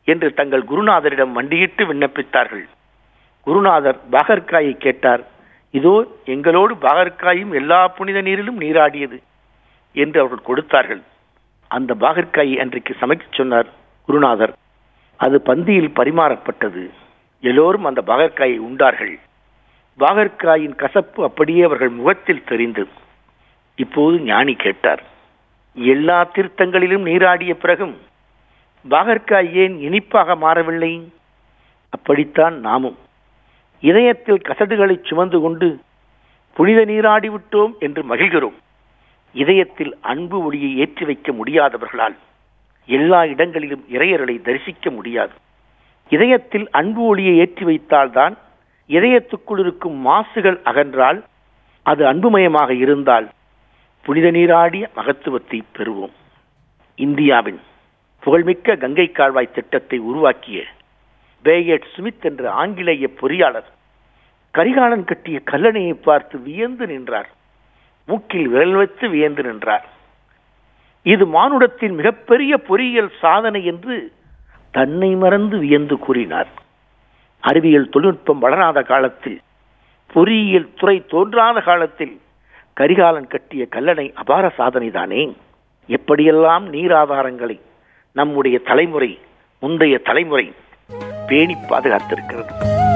என்று தங்கள் குருநாதரிடம் மண்டியிட்டு விண்ணப்பித்தார்கள் குருநாதர் பாகற்காயை கேட்டார் இதோ எங்களோடு பாகற்காயும் எல்லா புனித நீரிலும் நீராடியது என்று அவர்கள் கொடுத்தார்கள் அந்த பாகற்காயை அன்றைக்கு சமைக்கச் சொன்னார் குருநாதர் அது பந்தியில் பரிமாறப்பட்டது எல்லோரும் அந்த பாகற்காயை உண்டார்கள் பாகற்காயின் கசப்பு அப்படியே அவர்கள் முகத்தில் தெரிந்தது இப்போது ஞானி கேட்டார் எல்லா தீர்த்தங்களிலும் நீராடிய பிறகும் பாகற்காய் ஏன் இனிப்பாக மாறவில்லை அப்படித்தான் நாமும் இதயத்தில் கசடுகளை சுமந்து கொண்டு புனித நீராடி விட்டோம் என்று மகிழ்கிறோம் இதயத்தில் அன்பு ஒளியை ஏற்றி வைக்க முடியாதவர்களால் எல்லா இடங்களிலும் இறையர்களை தரிசிக்க முடியாது இதயத்தில் அன்பு ஒளியை ஏற்றி வைத்தால்தான் இதயத்துக்குள் இருக்கும் மாசுகள் அகன்றால் அது அன்புமயமாக இருந்தால் புனித நீராடிய மகத்துவத்தை பெறுவோம் இந்தியாவின் புகழ்மிக்க கங்கை கால்வாய் திட்டத்தை உருவாக்கிய பேயட் சுமித் என்ற ஆங்கிலேய பொறியாளர் கரிகாலன் கட்டிய கல்லணையை பார்த்து வியந்து நின்றார் மூக்கில் விரல் வைத்து வியந்து நின்றார் இது மானுடத்தின் மிகப்பெரிய பொறியியல் சாதனை என்று தன்னை மறந்து வியந்து கூறினார் அறிவியல் தொழில்நுட்பம் வளராத காலத்தில் பொறியியல் துறை தோன்றாத காலத்தில் கரிகாலன் கட்டிய கல்லணை அபார சாதனைதானே எப்படியெல்லாம் நீர் ஆதாரங்களை நம்முடைய தலைமுறை முந்தைய தலைமுறை பேணி பாதுகாத்திருக்கிறது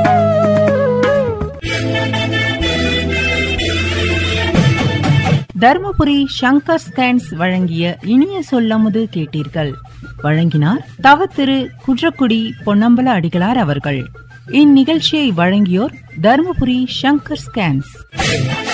தர்மபுரி சங்கர் ஸ்கேன்ஸ் வழங்கிய இனிய சொல்லமுது கேட்டீர்கள் வழங்கினார் தவ திரு குன்றக்குடி பொன்னம்பல அடிகளார் அவர்கள் இந்நிகழ்ச்சியை வழங்கியோர் தர்மபுரி சங்கர் ஸ்கேன்ஸ்